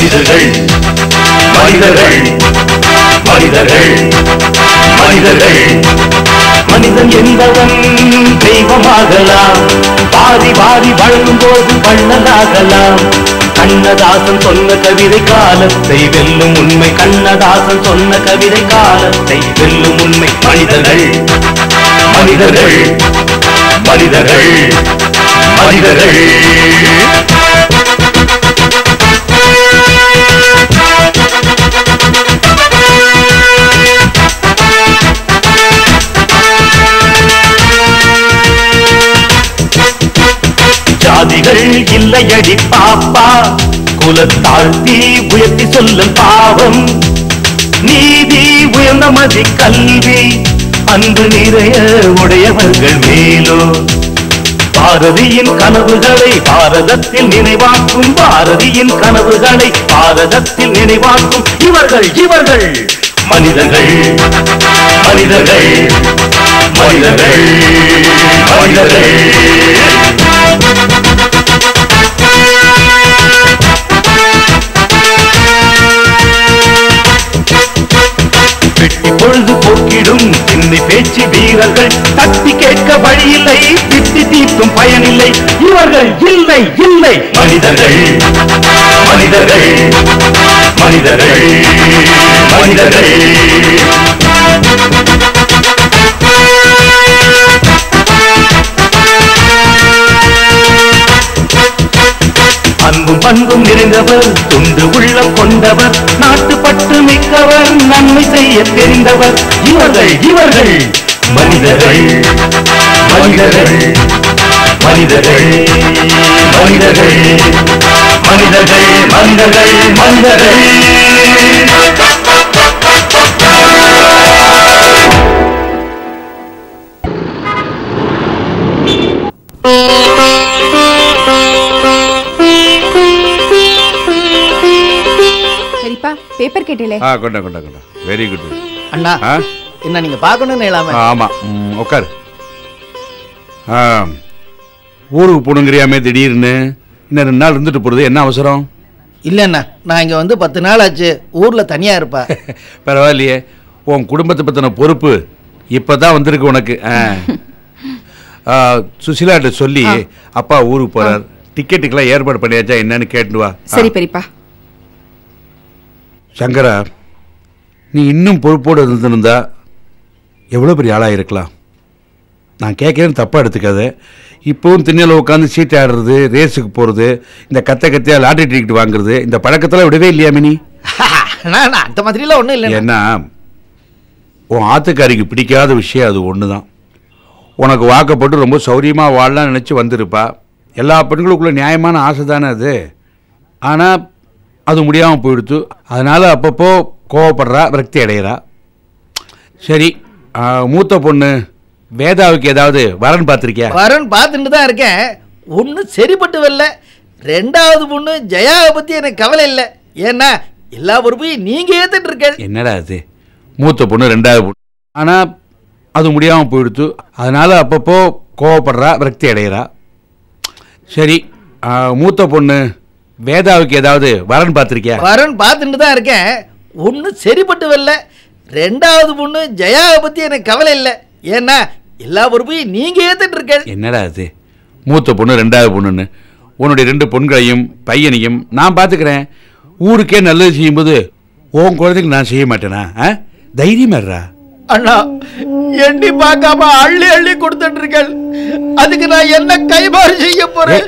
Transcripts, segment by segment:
மனிதர்கள் மனிதர்கள் மனிதர்கள் மனிதர்கள் மனிதன் என்பவன் தெய்வமாகலாம் வாரி வாரி வழங்கும் போது வள்ளலாகலாம் கண்ணதாசன் சொன்ன கவிதை காலத்தை வெல்லும் உண்மை கண்ணதாசன் சொன்ன கவிதை காலத்தை வெல்லும் உண்மை மனிதர்கள் மனிதர்கள் மனிதர்கள் மனிதர்கள் ஜாதிகள் இல்லையடி பாப்பா குலத்தாழ்த்தி உயர்த்தி சொல்லும் பாவம் நீதி உயர்ந்த மதி கல்வி அன்பு நிறைய உடையவர்கள் மேலோ பாரதியின் கனவுகளை பாரதத்தில் நினைவாக்கும் பாரதியின் கனவுகளை பாரதத்தில் நினைவாக்கும் இவர்கள் இவர்கள் மனிதர்கள் மனிதர்கள் மனிதர்கள் மனிதர்கள் வெட்டி பொழுது போக்கிடும் என்னை பேச்சு வீரர்கள் தட்டி கேட்க வழியில்லை திட்டி தீர்க்கும் பயனில்லை இவர்கள் இல்லை இல்லை மனிதர்கள் மனிதர்கள் மனிதர்கள் மனிதர்கள் அன்பும் பண்பும் நிறைந்தவர் துண்டு உள்ளம் கொண்டவர் நாட்டுப்பட்டு மிக்கவர் நன்மை செய்ய தெரிந்தவர் இவர்கள் இவர்கள் மனிதர்கள் மனிதர்கள் மனிதர்கள் மனிதர்கள் மனிதர்கள் மனிதர்கள் மனிதர்கள் சரிப்பா பேப்பர் கேட்டீங்களே ஆ கொண்டா கொண்டா கொண்டா வெரி குட் அண்ணா ஆ என்ன நீங்க பார்க்கணும்னு இல்லாம ஆமா ம், உட்காரு ஆ ஊருக்கு போகணுங்கிறியாமே திடீர்னு இன்னும் ரெண்டு நாள் இருந்துட்டு போகிறது என்ன அவசரம் இல்லண்ணா நான் இங்க வந்து பத்து நாள் ஆச்சு ஊர்ல தனியா இருப்பா பரவாயில்லையே உன் குடும்பத்தை பற்றின பொறுப்பு இப்போ தான் வந்திருக்கு உனக்கு ஆ ஆ, சுசிலாட்ட சொல்லி அப்பா ஊருக்கு போகிறார் டிக்கெட்டுக்கெல்லாம் ஏற்பாடு பண்ணியாச்சா என்னன்னு கேட்டு வா ஆ. சரி பெரியப்பா சங்கரா நீ இன்னும் பொறுப்போடு இருந்திருந்தா எவ்வளோ பெரிய ஆளாக இருக்கலாம் நான் கேட்குறேன்னு தப்பாக எடுத்துக்காத இப்போவும் திண்ணையில் உட்காந்து சீட் ஆடுறது ரேஸுக்கு போகிறது இந்த கத்த கத்தியாக லாட்டரி டிக்கெட் வாங்குறது இந்த பழக்கத்தெல்லாம் விடவே இல்லையா மினி அண்ணா, அண்ணா, அந்த மாதிரிலாம் ஒண்ணும் இல்லைண்ணா ஏன்னா உன் ஆத்துக்காரிக்கு பிடிக்காத விஷயம் அது ஒன்று தான் உனக்கு வாக்கப்பட்டு ரொம்ப சௌரியமாக வாழலாம் நினச்சி வந்திருப்பா எல்லா பெண்களுக்குள்ள நியாயமான ஆசை தானே அது ஆனால் அது முடியாமல் போயிடுத்து அதனால் அப்பப்போ கோவப்படுறா விரக்தி அடைகிறா சரி ஆ, மூத்த பொண்ணு வேதாவுக்கு ஏதாவது வரன் பார்த்துருக்கியா வரன் பார்த்துட்டு தான் இருக்கேன் ஒன்றும் சரிப்பட்டு வரல ரெண்டாவது பொண்ணு ஜெயாவை பத்தி எனக்கு கவலை இல்லை ஏன்னா எல்லா பொறுப்பையும் நீங்க ஏத்துட்டு இருக்க என்னடா அது மூத்த பொண்ணு ரெண்டாவது பொண்ணு ஆனால் அது முடியாமல் போயிடுத்து அதனால் அப்பப்போ கோவப்படுறா விரக்தி அடைகிறா சரி ஆ, மூத்த பொண்ணு வேதாவுக்கு ஏதாவது வரன் பார்த்துருக்கியா வரன் பார்த்துட்டு தான் இருக்கேன் ஒன்றும் சரிப்பட்டு வரல ரெண்டாவது பொண்ணு ஜெயாவை பத்தி எனக்கு கவலை இல்லை ஏன்னா எல்லா பொறுப்பையும் நீங்க ஏத்துட்டு இருக்க என்னடா அது மூத்த பொண்ணு ரெண்டாவது பொண்ணுன்னு உன்னுடைய ரெண்டு பொண்களையும் பையனையும் நான் பார்த்துக்கிறேன் ஊருக்கே நல்லது செய்யும்போது உன் குழந்தைக்கு நான் செய்ய மாட்டேனா ஆ தைரியமாடுறா அண்ணா எண்ணி பார்க்காம அள்ளி அள்ளி கொடுத்துட்டு இருக்கேன் அதுக்கு நான் என்ன கைமாறு செய்ய போறேன்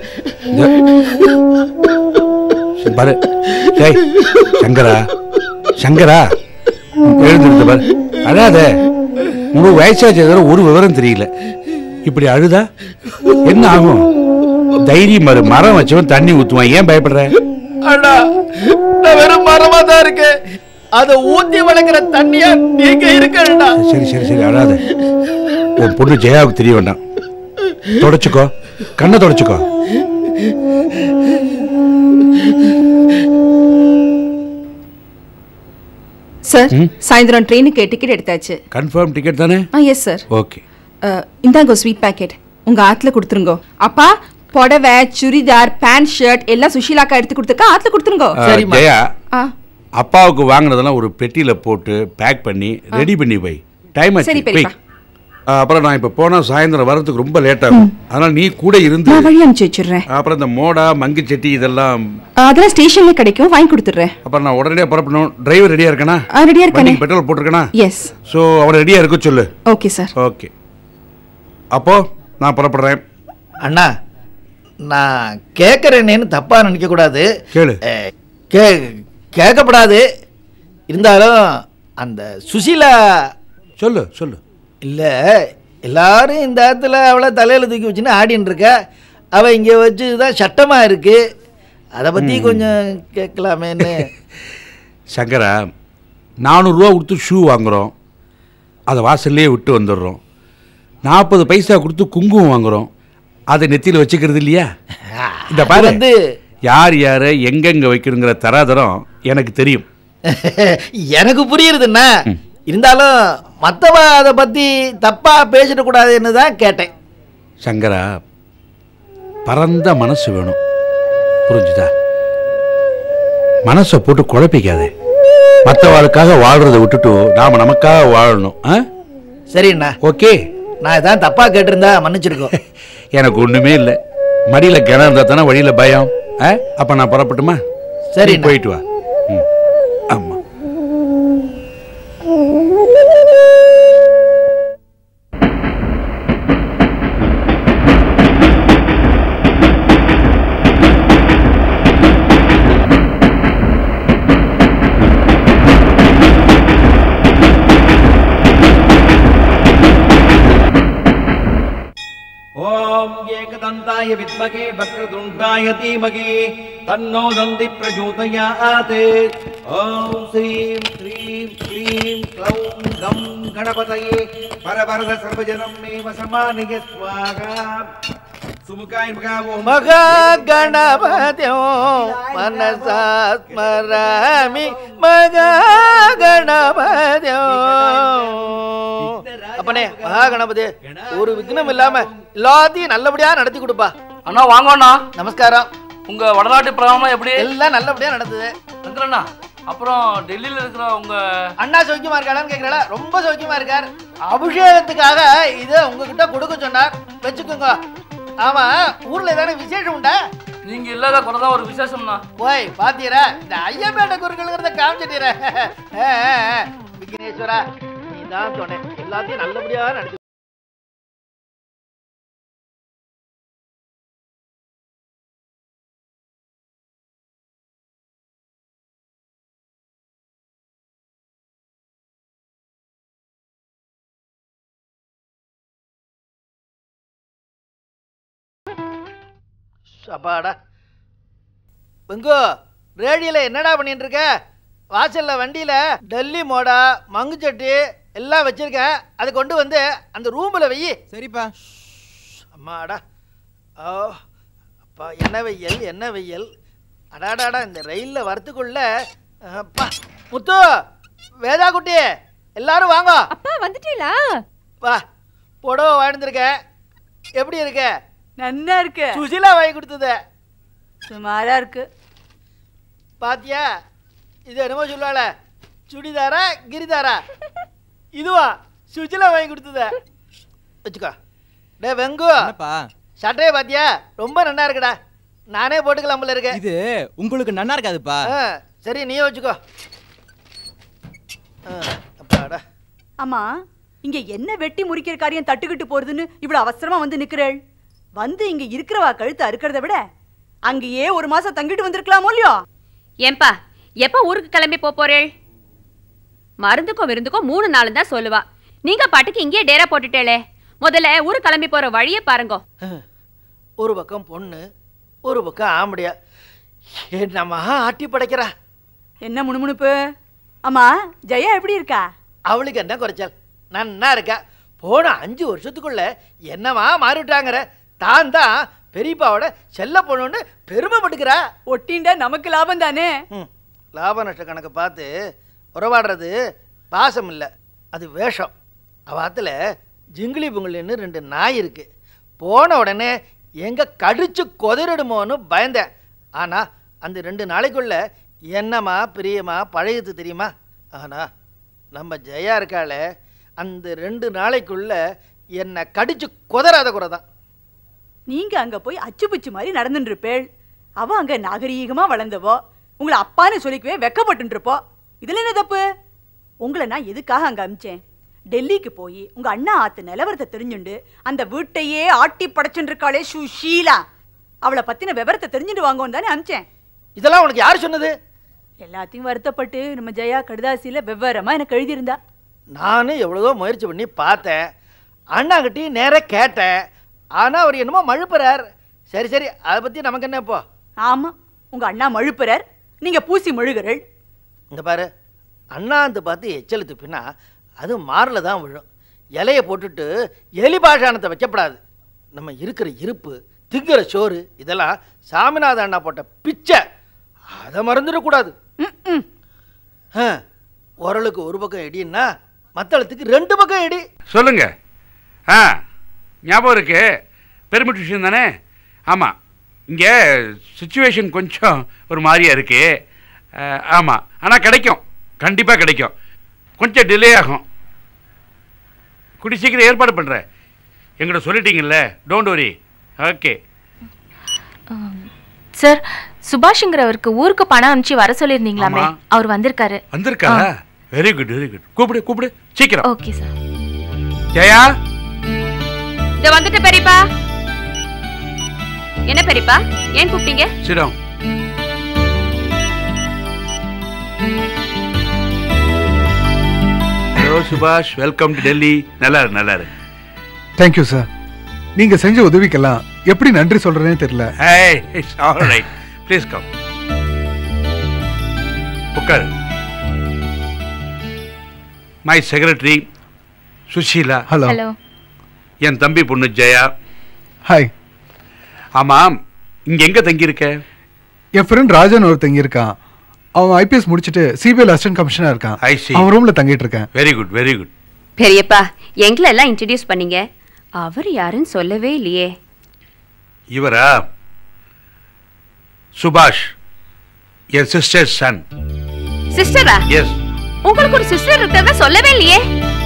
சரி, பாரு டேய் சங்கரா சங்கரா எழுந்துருந்த பாரு அழாத உனக்கு வயசாச்சு தவிர ஒரு விவரம் தெரியல இப்படி அழுதா என்ன ஆகும் தைரியம் மறு மரம் வச்சவன் தண்ணி ஊத்துவான் ஏன் பயப்படுற அண்ணா நான் வெறும் மரமா தான் இருக்கேன் அதை ஊத்தி வளர்க்குற தண்ணியா நீங்க இருக்கா சரி சரி சரி அழாத உன் பொண்ணு ஜெயாவுக்கு தெரிய வேண்டாம் தொடச்சுக்கோ கண்ணை தொடச்சுக்கோ சார் சாயந்தரம் ட்ரெயினுக்கு டிக்கெட் எடுத்தாச்சு கன்ஃபார்ம் டிக்கெட் தானே ஆ எஸ் சார் ஓகே இந்தாங்க ஸ்வீட் பேக்கெட் உங்க ஆத்துல கொடுத்துருங்க அப்பா புடவை சுடிதார் பேண்ட் ஷர்ட் எல்லாம் சுஷீலாக்கா எடுத்து கொடுத்துருக்கா ஆத்துல கொடுத்துருங்க ஆ, சரிம்மா. ஜெயா ஆ அப்பாவுக்கு வாங்கினதெல்லாம் ஒரு பெட்டியில போட்டு பேக் பண்ணி ரெடி பண்ணி வை டைம் சரி, ஆச்சு வை பெரியப்பா. ஆ, அப்புறம் நான் இப்போ போனா சாயந்தரம் வரதுக்கு ரொம்ப லேட் ஆகும் அதனால நீ கூட இருந்து நான் வழி அனுப்பிச்சு வச்சிடுறேன் அப்புறம் இந்த மோடா மங்கு செட்டி இதெல்லாம் ஆ, அதெல்லாம் ஸ்டேஷன்ல கிடைக்கும் வாங்கி கொடுத்துட்றேன் அப்புறம் நான் உடனடியாக புறப்படணும் டிரைவர் ரெடியா இருக்கனா ஆ ரெடியா இருக்கானே வண்டிக்கு பெட்ரோல் போட்டிருக்கனா எஸ் ஸோ அவனை ரெடியா இருக்க சொல்லு ஓகே சார் ஓகே அப்போ நான் புறப்படுறேன் அண்ணா நான் கேட்குறேனேன்னு தப்பா நினைக்க கூடாது கேளு அஹ், கே கேட்கப்படாது இருந்தாலும் அந்த சுசீலா சொல்லு சொல்லு இல்லை எல்லாரும் இந்த இடத்துல அவளை தலையில் தூக்கி வச்சுன்னு ஆடின்னு இருக்க அவள் இங்கே வச்சு தான் சட்டமாக இருக்குது அதை பற்றி கொஞ்சம் கேட்கலாமேன்னு சங்கரா நானூறுரூவா கொடுத்து ஷூ வாங்குறோம் அதை வாசல்லையே விட்டு வந்துடுறோம் நாற்பது பைசா கொடுத்து குங்குமம் வாங்குறோம் அதை நெத்தியில் வச்சுக்கிறது இல்லையா இந்த அது பாரு வந்து யார் யாரை எங்கெங்க வைக்கணுங்கிற தராதரம் எனக்கு தெரியும் எனக்கு புரியுறதுண்ணா இருந்தாலும் மற்றவ அதை பற்றி தப்பாக பேசிடக்கூடாதுன்னு தான் கேட்டேன் சங்கரா பரந்த மனசு வேணும் புரிஞ்சுதா மனசை போட்டு குழப்பிக்காதே மற்றவாளுக்காக வாழ்றதை விட்டுட்டு நாம நமக்காக வாழணும் ஆ சரிண்ணா ஓகே நான் இதான் தப்பாக கேட்டிருந்தா மன்னிச்சிருக்கோம் எனக்கு ஒண்ணுமே இல்லை மடியில கிணறு இருந்தா தானே வழியில பயம் ஆ? அப்ப நான் புறப்பட்டுமா சரி, நீ போயிட்டு வா ம். ஆமா ॐ एकदन्ताय विद्महे वक्रतुण्डाय धीमहि तन्नो दन्ति प्रचोदयात् ॐ श्रीं श्रीं क्लीं क्लौं गं गणपतये परवरद सर्वजनं मे वसमानय स्वाहा सुमुखाय मगावो மகா கணபதியோ மனசா ஸ்மராமி மகா கணபதியோ அப்பனே மகா கணபதி ஒரு விக்னம் இல்லாம எல்லாத்தையும் நல்லபடியா நடத்தி கொடுப்பா அண்ணா வாங்க அண்ணா நமஸ்காரம் உங்க வடநாட்டு பிரகாரம் எப்படி எல்லாம் நல்லபடியா நடந்தது சங்கரண்ணா அப்புறம் டெல்லியில இருக்கிற உங்க அண்ணா சௌக்கியமா இருக்காளான்னு கேக்குறாளா ரொம்ப சௌக்கியமா இருக்கார் அபிஷேகத்துக்காக இதை உங்ககிட்ட கொடுக்க சொன்னார் வச்சுக்கோங்க ஆமா ஊர்ல ஏதான விசேஷம் உண்டா நீங்க இல்லாத குறைதான் ஒரு விசேஷம்ண்ணா போய் பாத்தீரா இந்த ஐயப்பேட்டை குருக்களுங்கிறத காமிச்சிட்டீர விக்னேஸ்வரா நீ தான் சொன்னேன் எல்லாத்தையும் நல்லபடியா நடத்தி அப்பாடா வெங்கோ ரேடியோல என்னடா பண்ணிட்டு இருக்க வாசல்ல வண்டியில டெல்லி மோடா மங்கு சட்டி எல்லாம் வச்சிருக்கேன் அதை கொண்டு வந்து அந்த ரூம்ல வெயி சரிப்பா அம்மாடா ஓ அப்பா என்ன வெயில் என்ன வெயில் அடாடாடா இந்த ரயிலில் வரத்துக்குள்ள அப்பா முத்து வேதா குட்டி எல்லாரும் வாங்க அப்பா வந்துட்டீங்களா வா புடவை வாழ்ந்துருக்க எப்படி இருக்க நன்னா இருக்கு சுசிலா வாங்கி கொடுத்தது சுமாரா இருக்கு பாத்தியா இது என்னமோ சொல்லுவாள சுடிதாரா கிரிதாரா இதுவா சுஜிலா வாங்கி கொடுத்தத வச்சுக்கோ டே வெங்கு என்னப்பா சட்டையை பாத்தியா ரொம்ப நல்லா இருக்குடா நானே போட்டுக்கலாம் போல இருக்கேன் இது உங்களுக்கு நன்னா இருக்காதுப்பா ஆ, சரி நீயே வச்சுக்கோ ஆ, அப்பாடா ஆமா இங்க என்ன வெட்டி முறிக்கிற காரியம் தட்டுக்கிட்டு போறதுன்னு இவ்வளவு அவசரமா வந்து நிக்கிறேள் வந்து இங்க இருக்கிறவா கழுத்து அறுக்கிறத விட அங்கேயே ஒரு மாசம் தங்கிட்டு வந்திருக்கலாமோ இல்லையோ ஏன்பா எப்ப ஊருக்கு கிளம்பி போப் போறேள் மருந்துக்கும் விருந்துக்கும் மூணு நாள் தான் சொல்லுவா நீங்க பாட்டுக்கு இங்கேயே டேரா போட்டுட்டேளே முதல்ல ஊருக்கு கிளம்பி போற வழியை பாருங்க ஒரு பக்கம் பொண்ணு ஒரு பக்கம் ஆம்படியா என்னம்மா ஆட்டி படைக்கிறா என்ன முணுமுணுப்பு ஆமா ஜெயா எப்படி இருக்கா அவளுக்கு என்ன குறைச்சல் நன்னா இருக்கா போன அஞ்சு வருஷத்துக்குள்ள என்னமா மாறிவிட்டாங்கிற தான் தான் பெரியப்பாவோட செல்ல பொண்ணுன்னு பெருமைப்பட்டுக்கிறா ஒட்டிண்டா நமக்கு லாபம் தானே ம் லாப நஷ்ட கணக்கை பார்த்து உறவாடுறது பாசம் இல்லை அது வேஷம் அவாத்தில் ஜிங்கிலி பொங்கல்னு ரெண்டு நாய் இருக்கு போன உடனே எங்க கடிச்சு கொதறிடுமோன்னு பயந்தேன் ஆனா அந்த ரெண்டு நாளைக்குள்ள என்னம்மா பிரியமா பழையது தெரியுமா ஆனா நம்ம ஜெயா இருக்காளே அந்த ரெண்டு நாளைக்குள்ள என்னை கடிச்சு கொதறாத குறை தான் நீங்க அங்க போய் அச்சு பிச்சு மாதிரி நடந்துட்டு இருப்பேள் அவ அங்க நாகரீகமா வளர்ந்தவோ உங்களை அப்பான்னு சொல்லிக்கவே வெக்கப்பட்டு இருப்போ இதுல என்ன தப்பு உங்களை நான் எதுக்காக அங்க அமிச்சேன் டெல்லிக்கு போய் உங்க அண்ணா ஆத்து நிலவரத்தை தெரிஞ்சுண்டு அந்த வீட்டையே ஆட்டி படைச்சுட்டு இருக்காளே சுஷீலா அவளை பத்தின விவரத்தை தெரிஞ்சுட்டு வாங்கன்னு தானே அமிச்சேன் இதெல்லாம் உனக்கு யார் சொன்னது எல்லாத்தையும் வருத்தப்பட்டு நம்ம ஜெயா கடுதாசியில விவரமா எனக்கு எழுதியிருந்தா நானும் எவ்வளவோ முயற்சி பண்ணி பார்த்தேன் அண்ணாங்கிட்டையும் நேராக கேட்டேன் ஆனால் அவர் என்னமோ மழுப்புறார் சரி சரி அதை பற்றி நமக்கு என்ன இப்போ ஆமா உங்க அண்ணா மழுப்புறார் நீங்க பூசி மழுகிறள் இங்க பாரு அண்ணாந்து பார்த்து எச்சல் துப்பினா அது மாரில் தான் விழும் இலையை போட்டுட்டு எலி பாஷாணத்தை வைக்கப்படாது நம்ம இருக்கிற இருப்பு திங்கிற சோறு இதெல்லாம் சாமிநாத அண்ணா போட்ட பிச்சை அதை மறந்துடக்கூடாது ஆ, உரலுக்கு ஒரு பக்கம் இடின்னா மத்தளத்துக்கு ரெண்டு பக்கம் இடி சொல்லுங்க ஆ ஞாபகம் இருக்கு பெருமிட் விஷயம் தானே ஆமாம் இங்கே சுச்சுவேஷன் கொஞ்சம் ஒரு மாதிரியா இருக்கு ஆமாம் ஆனால் கிடைக்கும் கண்டிப்பாக கிடைக்கும் கொஞ்சம் டிலே ஆகும் குடி சீக்கிரம் ஏற்பாடு பண்ணுறேன் எங்கிட்ட சொல்லிட்டீங்கல்ல டோன்ட் வரி ஓகே சார் சுபாஷ்ங்கிறவருக்கு ஊருக்கு பணம் அனுப்பிச்சு வர சொல்லியிருந்தீங்களாமே ஆமா. அவர் வந்திருக்காரு வந்திருக்காரா வெரி குட் வெரி குட் கூப்பிடு கூப்பிடு சீக்கிரம் ஓகே சார் ஜெயா இத வந்துட்டு பெரியப்பா என்ன பெரியப்பா ஏன் கூப்பிட்டீங்க சிடம் hello Subash welcome to Delhi நல்லா இரு நல்லா இரு தேங்க்யூ சார் நீங்க செஞ்ச உதவிக்கெல்லாம் எப்படி நன்றி சொல்றேனே தெரியல Hey, it's all right. Please come. உட்காரு my secretary Sushila hello hello என் தம்பி பொண்ணு ஜெயா ஹாய் ஆமாம் இங்க எங்க தங்கியிருக்க என் ஃப்ரெண்ட் ராஜன் ஒருத்தங்க இருக்கான் அவன் ஐபிஎஸ் முடிச்சுட்டு சிபிஐ அசிஸ்டன்ட் கமிஷனர் இருக்கான் I see. அவன் ரூம்ல தங்கிட்டு இருக்கேன் வெரி குட் வெரி குட் பெரியப்பா எங்களை எல்லாம் இன்ட்ரடியூஸ் பண்ணீங்க அவர் யாருன்னு சொல்லவே இல்லையே இவரா சுபாஷ் என் சிஸ்டர் சன் சிஸ்டரா எஸ் உங்களுக்கு ஒரு சிஸ்டர் இருக்கிறத சொல்லவே இல்லையே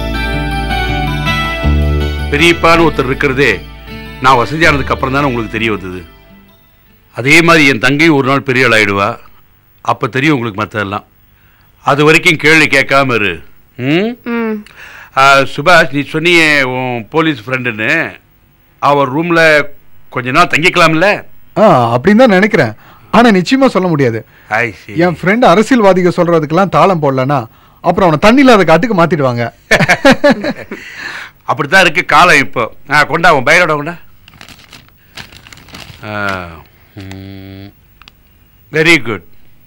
பெரியப்பான்னு ஒருத்தர் இருக்கிறதே நான் வசதியானதுக்கு அப்புறம் தானே உங்களுக்கு தெரிய வந்தது அதே மாதிரி என் தங்கை ஒரு நாள் பெரிய ஆள் ஆயிடுவா அப்போ தெரியும் உங்களுக்கு மற்றதெல்லாம் அது வரைக்கும் கேள்வி கேட்காம இரு ம் ம் ஆ, சுபாஷ் நீ சொன்னியே உன் போலீஸ் ஃப்ரெண்டுன்னு அவர் ரூமில் கொஞ்ச நாள் தங்கிக்கலாம்ல ஆ அப்படின்னு தான் நினைக்கிறேன் ஆனா நிச்சயமா சொல்ல முடியாது ஐ சி என் ஃப்ரெண்ட் அரசியல்வாதிகள் சொல்றதுக்கெல்லாம் தாளம் போடலன்னா அப்புறம் அவனை தண்ணி இல்லாத காட்டுக்கு மாத்திடுவாங்க அப்படித்தான் இருக்கு காலம் இப்போ ஆ கொண்டா உன் பயிரோட கொண்டா வெரி குட்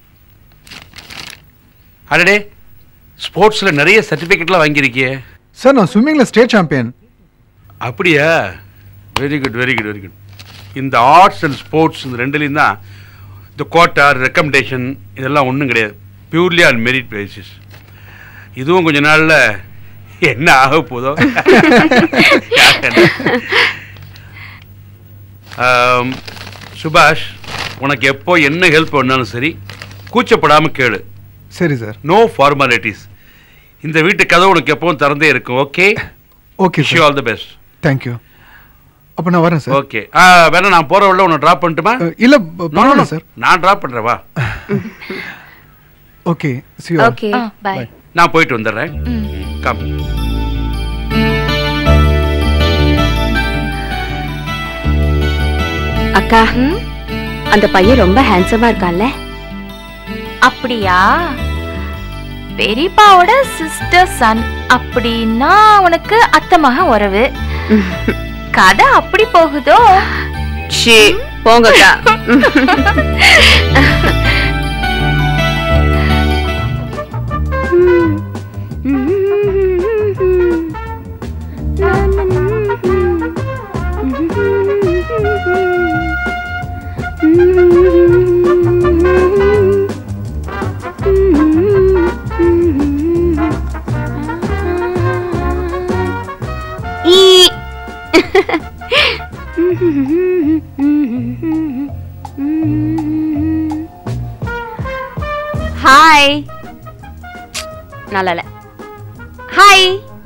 அடடே ஸ்போர்ட்ஸில் நிறைய சர்டிஃபிகேட்லாம் வாங்கியிருக்கியே சார் நான் ஸ்விம்மிங்ல ஸ்டேட் சாம்பியன் அப்படியா very good very good very good இந்த ஆர்ட்ஸ் அண்ட் ஸ்போர்ட்ஸ் இந்த ரெண்டுலேயும் தான் இந்த கோட்டா ரெக்கமெண்டேஷன் இதெல்லாம் ஒன்றும் கிடையாது பியூர்லி ஆன் மெரிட் பேசிஸ் இதுவும் கொஞ்ச நாளில் என்ன ஆக போதோ ஆம், சுபாஷ் உனக்கு எப்போ என்ன ஹெல்ப் பண்ணாலும் சரி கூச்சப்படாமல் கேளு சரி சார் நோ ஃபார்மாலிட்டிஸ் இந்த வீட்டு கதவு உனக்கு எப்பவும் திறந்தே இருக்கும் okay okay wish you all the best thank you அப்ப நான் வரேன் சார் ஓகே ஆ வேணா நான் போற வழியில உன்னை டிராப் பண்ணட்டுமா அஹ், இல்ல ப- No, no, no. பரவாயில்ல சார் நான் டிராப் பண்றேன் வா ஓகே சி ஓகே பாய் நான் போயிட்டு வந்துடுறேன் கம் அக்கா அந்த பையன் ரொம்ப ஹேண்ட்ஸமா இருக்கான்ல அப்படியா பெரியப்பாவோட சிஸ்டர் சன் அப்படின்னா உனக்கு அத்தை மகன் உறவு கதை அப்படி போகுதோ ஷே போங்கக்கா ஈ ஹாய் நல்லா இல்ல hi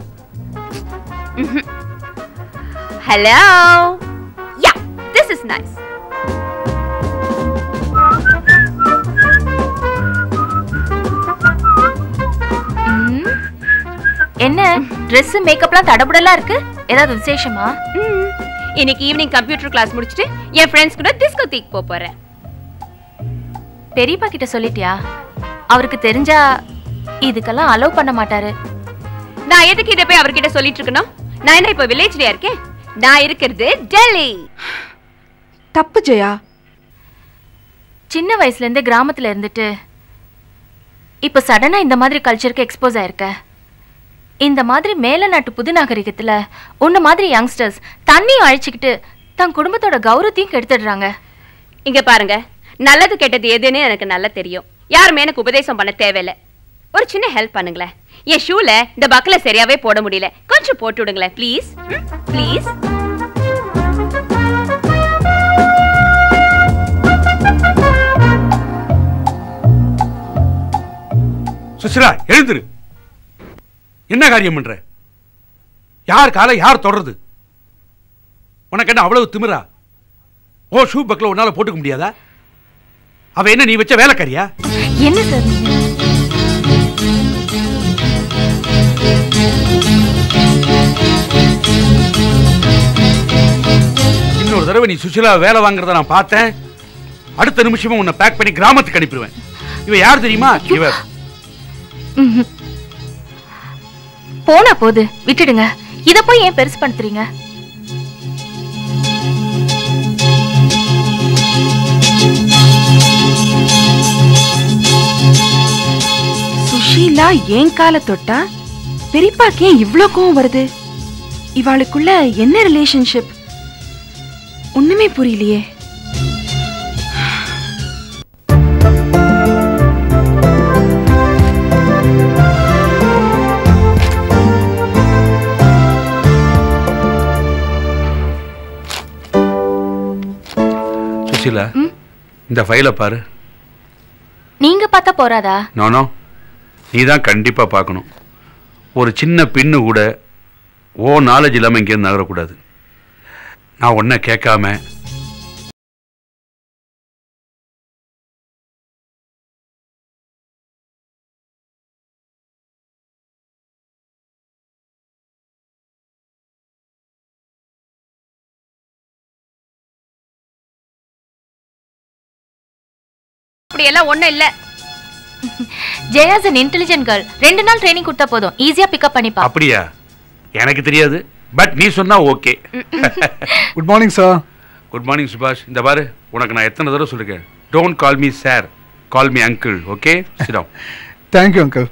hello ya this is nice hmm. என்ன Dress மேக்கப்லாம் தடபுடலா இருக்கு ஏதாவது விசேஷமா இன்னைக்கு ஈவினிங் கம்ப்யூட்டர் கிளாஸ் முடிச்சுட்டு என் ஃப்ரெண்ட்ஸ் கூட டிஸ்கோ தீக் போக போறேன் பெரியப்பா கிட்ட சொல்லிட்டியா அவருக்கு தெரிஞ்சா இதுக்கெல்லாம் அலோவ் பண்ண மாட்டாரு நான் எதுக்கு இதை போய் அவர்கிட்ட சொல்லிட்டு இருக்கணும் நான் என்ன இப்போ வில்லேஜ்லயா இருக்கேன் நான் இருக்கிறது டெல்லி தப்பு ஜெயா சின்ன வயசுல இருந்தே கிராமத்துல இருந்துட்டு இப்ப சடனா இந்த மாதிரி கல்ச்சருக்கு எக்ஸ்போஸ் ஆயிருக்க இந்த மாதிரி மேல நாட்டு புது நாகரிகத்துல உன்ன மாதிரி யங்ஸ்டர்ஸ் தண்ணியும் அழிச்சுக்கிட்டு தன் குடும்பத்தோட கௌரவத்தையும் கெடுத்துடுறாங்க இங்க பாருங்க நல்லது கெட்டது எதுன்னு எனக்கு நல்லா தெரியும் யாருமே எனக்கு உபதேசம் பண்ண தேவையில்ல ஒரு சின்ன ஹெல்ப் பண்ணுங்களேன் என் ஷூல இந்த பக்கல சரியாவே போட முடியல கொஞ்சம் போட்டு விடுங்களேன் ப்ளீஸ் ப்ளீஸ் சுசிலா எழுந்துரு என்ன காரியம் பண்ற யார் காலை யார் தொடருது உனக்கு என்ன அவ்வளவு திமிரா ஓ ஷூ பக்கில் உன்னால போட்டுக்க முடியாதா அவ என்ன நீ வச்ச வேலைக்காரியா என்ன சார் நீங்க இன்னொரு தடவை நீ சுசிலா வேலை வாங்குறத நான் பார்த்தேன் அடுத்த நிமிஷமும் உன்னை பேக் பண்ணி கிராமத்துக்கு அனுப்பிடுவேன் இவ யார் தெரியுமா இவ ம்ஹும். போனா போது விட்டுடுங்க இத போய் ஏன் பெருசு படுத்துறீங்க சுஷீலா ஏன் கால தொட்டா பெரியப்பாக்கு ஏன் இவ்ளோ கோவம் வருது இவாளுக்குள்ள என்ன ரிலேஷன்ஷிப் ஒண்ணுமே புரியலையே சுசிலா இந்த ஃபைலை பாரு நீங்க பார்த்தா போறாதா நானோ நீ தான் கண்டிப்பாக பார்க்கணும் ஒரு சின்ன பின்னு கூட ஓ நாலேஜ் இல்லாமல் இங்கேருந்து நகரக்கூடாது நான் ஒன்றை கேட்காம அப்படி எல்லாம் ஒண்ணும் இல்ல ஜெயாஸ் an இன்டெலிஜென்ட் கேர்ள் ரெண்டு நாள் ட்ரைனிங் கொடுத்தா போதும் ஈஸியா பிக்கப் பண்ணிப்பா அப்படியா எனக்கு தெரியாது பட் நீ சொன்னா okay good morning sir good morning Subash இந்த பாரு உனக்கு நான் எத்தனை தடவை சொல்லிருக்கேன் don't call me sir call me uncle okay சிடம் தேங்க்யூ அங்கிள்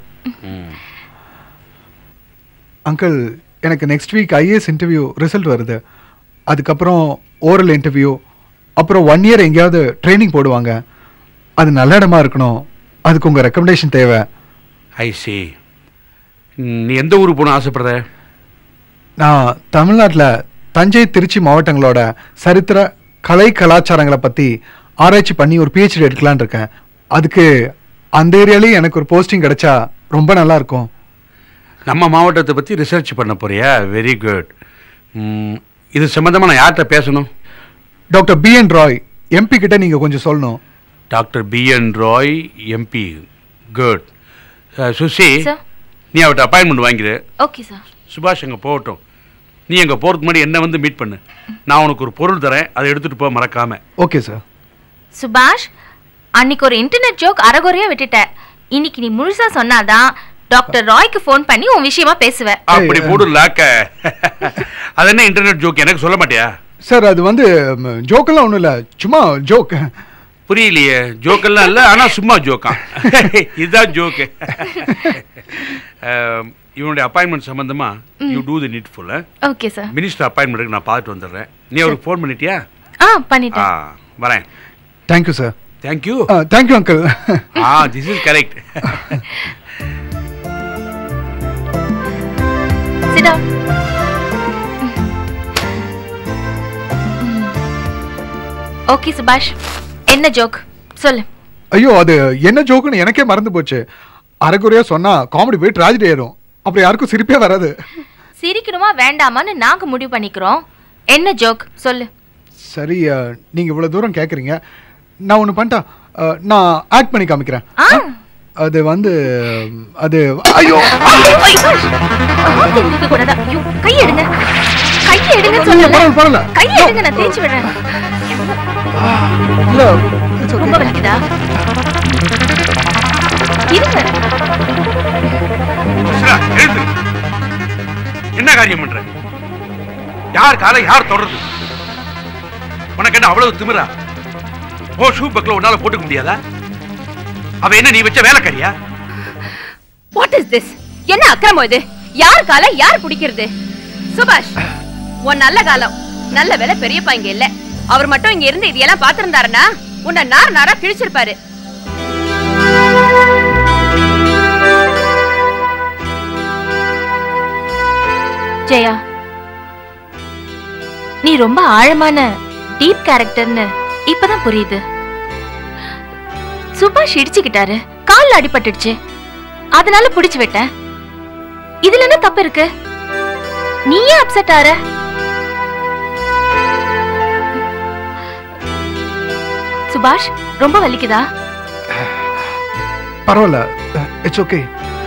அங்கிள் எனக்கு next week IAS interview result வருது அதுக்கப்புறம் ஓரல் இன்டர்வியூ அப்புறம் ஒன் இயர் எங்கேயாவது ட்ரைனிங் போடுவாங்க அது நல்ல இடமா இருக்கணும் அதுக்கு உங்கள் ரெக்கமெண்டேஷன் தேவை ஐ சி நீ எந்த ஊருக்கு போகணும் ஆசைப்படுற நான் தமிழ்நாட்டில் தஞ்சை திருச்சி மாவட்டங்களோட சரித்திர கலை கலாச்சாரங்களை பற்றி ஆராய்ச்சி பண்ணி ஒரு பிஹெச்டி எடுக்கலான்னு இருக்கேன் அதுக்கு அந்த ஏரியாலேயும் எனக்கு ஒரு போஸ்டிங் கிடைச்சா ரொம்ப நல்லா இருக்கும் நம்ம மாவட்டத்தை பற்றி ரிசர்ச் பண்ண போறியா வெரி குட் இது சம்மந்தமாக நான் யார்கிட்ட பேசணும் டாக்டர் பி என் ராய் எம்பி கிட்ட நீங்கள் கொஞ்சம் சொல்லணும் doctor B N Roy MP good Susi Sir. நீ அவட்ட அப்பாயின்மெண்ட் வாங்கிடு ஓகே சார் சுபாஷ் அங்கே போகட்டும் நீ அங்கே போகிறதுக்கு முன்னாடி என்ன வந்து மீட் பண்ணு நான் உனக்கு ஒரு பொருள் தரேன் அதை எடுத்துகிட்டு போக மறக்காம ஓகே சார் சுபாஷ் அன்னைக்கு ஒரு இன்டர்நெட் ஜோக் அறகுறையா விட்டுட்ட இன்னைக்கு நீ முழுசா சொன்னாதான் டாக்டர் ராய்க்கு ஃபோன் பண்ணி உன் விஷயமா பேசுவேன் அப்படி போடு லாக்க அது என்ன இன்டர்நெட் ஜோக் எனக்கு சொல்ல மாட்டியா சார் அது வந்து ஜோக்கெல்லாம் ஒன்றும் இல்லை சும்மா ஜோக் புரியலையே ஜோக்கெல்லாம் இல்லை ஆனால் சும்மா ஜோக்கான் இதுதான் ஜோக்கு இவனுடைய அப்பாயின்மெண்ட் சம்பந்தமா you do the needful okay sir minister அப்பாயின்மெண்ட்டுக்கு நான் பார்த்துட்டு வந்துடுறேன் நீ அவருக்கு ஃபோன் பண்ணிட்டியா ஆ ஆ பண்ணிட்டேன் வரேன் thank you sir thank you thank you uncle ah this is correct Sit down. Okay Subash என்ன ஜோக் சொல்லு ஐயோ அது என்ன ஜோக்குன்னு எனக்கே மறந்து போச்சு அரைக்குறையா சொன்னா காமெடி போய் ட்ராஜடி ஆயிரும் அப்புறம் யாருக்கும் சிரிப்பே வராது சிரிக்கணுமா வேண்டாமான்னு நாங்க முடிவு பண்ணிக்கிறோம் என்ன ஜோக் சொல்லு சரி அஹ், நீங்க இவ்வளவு தூரம் கேக்குறீங்க நான் ஒண்ணு பண்ணிட்டா அஹ், நான் ஆக்ட் பண்ணி காமிக்கிறேன் ஆ அது வந்து அது ஐயோ இருக்க கூடாதா ஐயோ கை எடுங்க கை எடுங்க இல்ல, சொல்லல பரவாயில்ல, பரவாயில்ல. கை எடுங்க நான் தேய்ச்சி விடுறேன் இல்ல it's okay. ரொம்ப வலிக்குதா இருங்க சுரா, எழுந்து. என்ன காரியம் பண்ற யார் காலை யார் தொடருது உனக்கு என்ன அவ்வளவு திமிரா ஓ ஷூ பக்ல உன்னால போட்டுக்க முடியாதா அவ என்ன நீ வச்ச வேலைக்காரியா வாட் இஸ் திஸ் என்ன அக்கிரமம் இது யார் கால யார் பிடிக்கிறது சுபாஷ் உன் நல்ல காலம் நல்ல வேலை பெரியப்பா இங்க இல்ல அவர் மட்டும் இங்க இருந்து இதெல்லாம் பாத்திருந்தாருன்னா உன்னை நார் நாரா கிழிச்சிருப்பாரு ஜெயா நீ ரொம்ப ஆழமான டீப் கேரக்டர்னு இப்பதான் புரியுது சுபாஷ் இடிச்சுக்கிட்டாரு கால்ல அடிபட்டுடுச்சு அதனால புடிச்சு விட்டேன் இதுல என்ன தப்பு இருக்கு நீ ஏன் அப்செட் ஆற சுபாஷ் ரொம்ப வலிக்குதா பரவாயில்ல இட்ஸ் ஓகே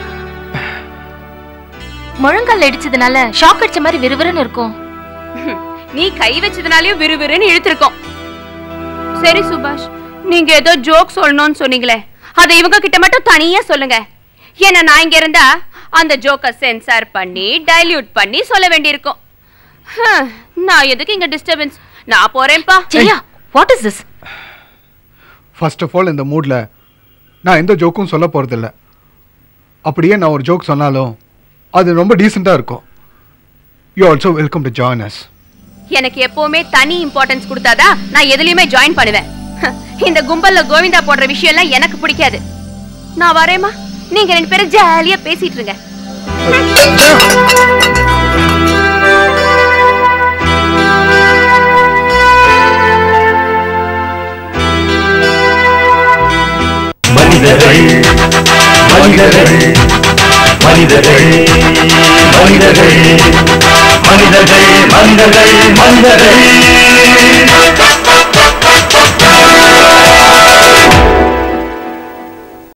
முழங்கால் இடிச்சதுனால ஷாக் அடிச்ச மாதிரி விறுவிறுன்னு இருக்கும் நீ கை வச்சதுனாலயும் விறுவிறுன்னு இழுத்திருக்கோம் சரி சுபாஷ் நீங்க ஏதோ ஜோக் சொல்லணும்னு சொன்னீங்களே அதை இவங்க கிட்ட மட்டும் தனியா சொல்லுங்க ஏன்னா நான் இங்க இருந்தா அந்த ஜோக்க சென்சார் பண்ணி டைல்யூட் பண்ணி சொல்ல வேண்டியிருக்கும் ஹம், நான் எதுக்கு இங்க டிஸ்டர்பன்ஸ் நான் போறேன்ப்பா Jaya what is this first of all இந்த மூட்ல நான் எந்த ஜோக்கும் சொல்ல போறதில்ல அப்படியே நான் ஒரு ஜோக் சொன்னாலும் அது ரொம்ப டீசெண்டாக இருக்கும் you also welcome to join us எனக்கு எப்பவுமே தனி இம்பார்ட்டன்ஸ் கொடுத்தாதான் நான் எதுலயுமே ஜாயின் பண்ணுவேன் இந்த கும்பல்ல கோவிந்தா போடுற விஷயம் எல்லாம் எனக்கு பிடிக்காது நான் வரேம்மா நீங்க ரெண்டு பேரும் ஜாலியா பேசிட்டு இருங்க மனிதர்கள் மனிதர்கள் மனிதர்கள் மனிதர்கள் மனிதர்கள் மனிதர்கள் மனிதர்கள்